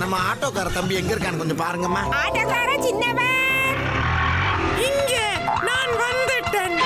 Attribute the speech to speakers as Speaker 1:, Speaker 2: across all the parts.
Speaker 1: நம்ம ஆட்டோக்கார தம்பி எங்க இருக்கான்னு கொஞ்சம் பாருங்கம்மா
Speaker 2: ஆட்டோக்கார சின்னவன்
Speaker 3: இங்கே நான் வந்துட்டேன்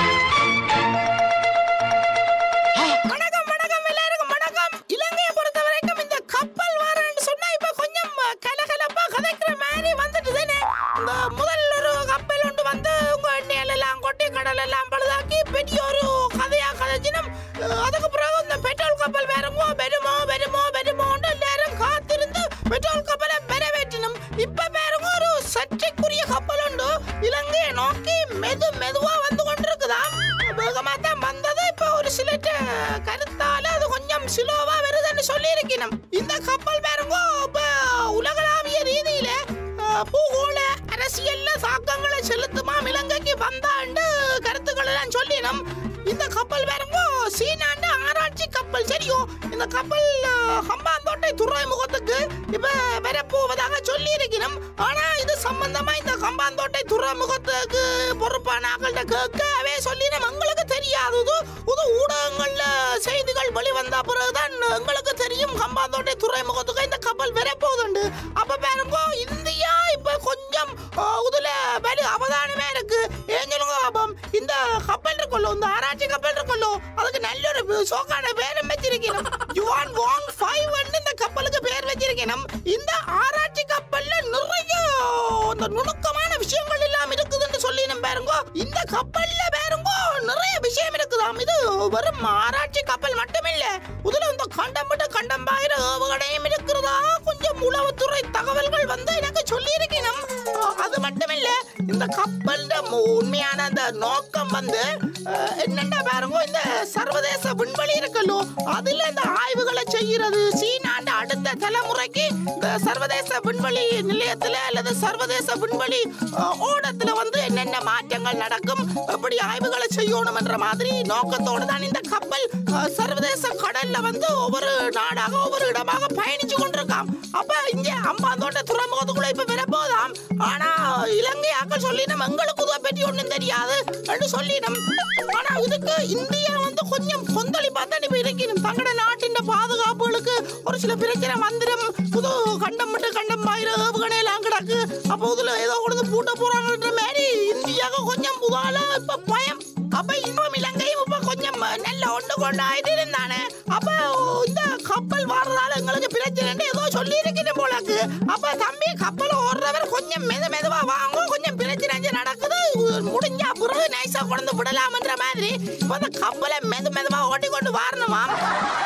Speaker 4: வணக்கம் வணக்கம் எல்லாருக்கும் வணக்கம் இலங்கையை பொறுத்த வரைக்கும் இந்த கப்பல் வாரன்னு சொன்னா இப்ப கொஞ்சம் கலகலப்பா கதைக்கிற மாதிரி வந்துட்டு தானே இந்த முதல் ஒரு கப்பல் ஒன்று வந்து உங்க எண்ணெயில் எல்லாம் கொட்டி கடல் எல்லாம் பழுதாக்கி பெரிய ஒரு கதையா கதைச்சினும் அஹ், அதுக்கு பிறகு இந்த பெட்ரோல் கப்பல் வேறமோ வருமோ வருமோ வருமோன்னு எல்லாரும் காத்திருந்து பெட்ரோல் கப்பலை பெறவேற்றினும் இப்ப பாருங்க ஒரு சர்ச்சைக்குரிய கப்பல் உண்டு இலங்கையை நோக்கி மெது மெதுவா வந்து கொண்டிருக்குதாம் வேகமா தான் வந்தது இப்ப ஒரு சில கருத்தால அது கொஞ்சம் சிலோவா வருதுன்னு சொல்லி இருக்கணும் இந்த கப்பல் பாருங்க இப்ப உலகளாவிய ரீதியில அஹ், பூகோள அரசியல்ல தாக்கங்களை செலுத்துமா இலங்கைக்கு வந்தாண்டு கருத்துக்கள் எல்லாம் சொல்லினோம் இந்த கப்பல் பாருங்க சீனாண்டு ஆராய்ச்சி கப்பல் சரியும் இந்த கப்பல் அஹ், ஹம்பாந்தோட்டை துறைமுகத்துக்கு இப்ப வரப்போவதாக சொல்லி இருக்கணும் ஆனா இது சம்பந்தமா இந்த ஹம்பாந்தோட்டை துறைமுகத்துக்கு பொறுப்பான ஆக்கள்கிட்ட கேட்கவே சொல்லினோம் எங்களுக்கு தெரியாதது இது ஊடகங்கள்ல செய்திகள் வெளிவந்த பிறகுதான் எங்களுக்கு தெரியும் ஹம்பாந்தோட்டை துறைமுகத்துக்கு இந்த கப்பல் வரப்போகுதுண்டு அப்ப பாருங்க இந்தியா இப்ப கொஞ்சம் அஹ், இதுல வலு அவதானமே இருக்கு ஏன் சொல்லுங்க பாப்போம் இந்த கப்பல் இருக்குல்ல இந்த ஆராய்ச்சி கப்பல் இருக்குல்ல அதுக்கு நல்ல ஒரு சோக்கான பேரும் வச்சிருக்கணும் யுவான் வாங் ஃபைவ் இந்த கப்பலுக்கு பேர் வச்சிருக்கணும் இந்த ஆராய்ச்சி கப்பல்ல நிறைய இந்த நுணுக்கமான விஷயங்கள் எல்லாம் இருக்குதுன்னு சொல்லி நம்ம பாருங்க இந்த கப்பல்ல பாருங்க நிறைய விஷயம் இருக்குதாம் இது வெறும் ஆராய்ச்சி கப்பல் மட்டுமில்ல இதுல இந்த கண்டம் விட்டு கண்டம் பாயிர ஏவுகணையும் இருக்கிறதா கொஞ்சம் உளவுத்துறை தகவல்கள் வந்து எனக்கு சொல்லி இருக்கணும் அது மட்டுமில்ல இந்த கப்பல் உண்மையான அந்த நோக்கம் வந்து அஹ், என்னன்னா பாருங்க இந்த சர்வதேச விண்வெளி இருக்குல்லோ அதுல இந்த ஆய்வுகளை செய்யறது சீனாண்ட அடுத்த தலைமுறைக்கு இந்த சர்வதேச விண்வெளி நிலையத்துல அல்லது சர்வதேச விண்வெளி அஹ், ஓடத்துல வந்து என்னென்ன மாற்றங்கள் நடக்கும் எப்படி ஆய்வுகளை செய்யணும் என்ற மாதிரி நோக்கத்தோடு தான் இந்த கப்பல் அஹ், சர்வதேச கடல்ல வந்து ஒவ்வொரு நாடாக ஒவ்வொரு இடமாக பயணிச்சு கொண்டிருக்காம் அப்ப இங்க அம்பாந்தோட்ட துறைமுகத்துக்குள்ள இப்ப வரப்போதாம் ஆனா இலங்கை ஆக்கள் சொல்லினோம் எங்களுக்கு இதை பற்றி ஒண்ணும் தெரியாது என்று சொல்லினோம் ஆனா இதுக்கு இந்தியா வந்து கொஞ்சம் கொந்தளிப்பா தான் இப்ப இருக்கணும் தங்களோட நாட்டின் பாதுகாப்புகளுக்கு ஒரு சில பிரச்சனை வந்துடும் புது கண்டம் விட்டு கண்டம் பாயிர ஏவுகணை எல்லாம் கிடக்கு அப்போ இதுல ஏதோ கொண்டு பூட்ட போறாங்கன்ற மாதிரி இந்தியாவுக்கு கொஞ்சம் புதால இப்ப பயம் அப்ப இன்னும் இலங்கையும் இப்ப கொஞ்சம் நல்ல ஒன்று கொண்டாயிட்டு இருந்தானே அப்ப இந்த கப்பல் வர்றதால எங்களுக்கு பிரச்சனை ஏதோ சொல்லி இருக்கிற போலக்கு அப்ப தம்பி கப்பல் ஓடுறவர் கொஞ்சம் மெத மெதுவா வாங்க கொஞ்சம் பிரச்சனை நடக்குது முடிஞ்சா பிறகு நைஸா கொண்டு விடலாம்ன்ற மாதிரி இப்ப அந்த கப்பலை மெது மெதுவா ஓட்டி கொண்டு வரணுமாம்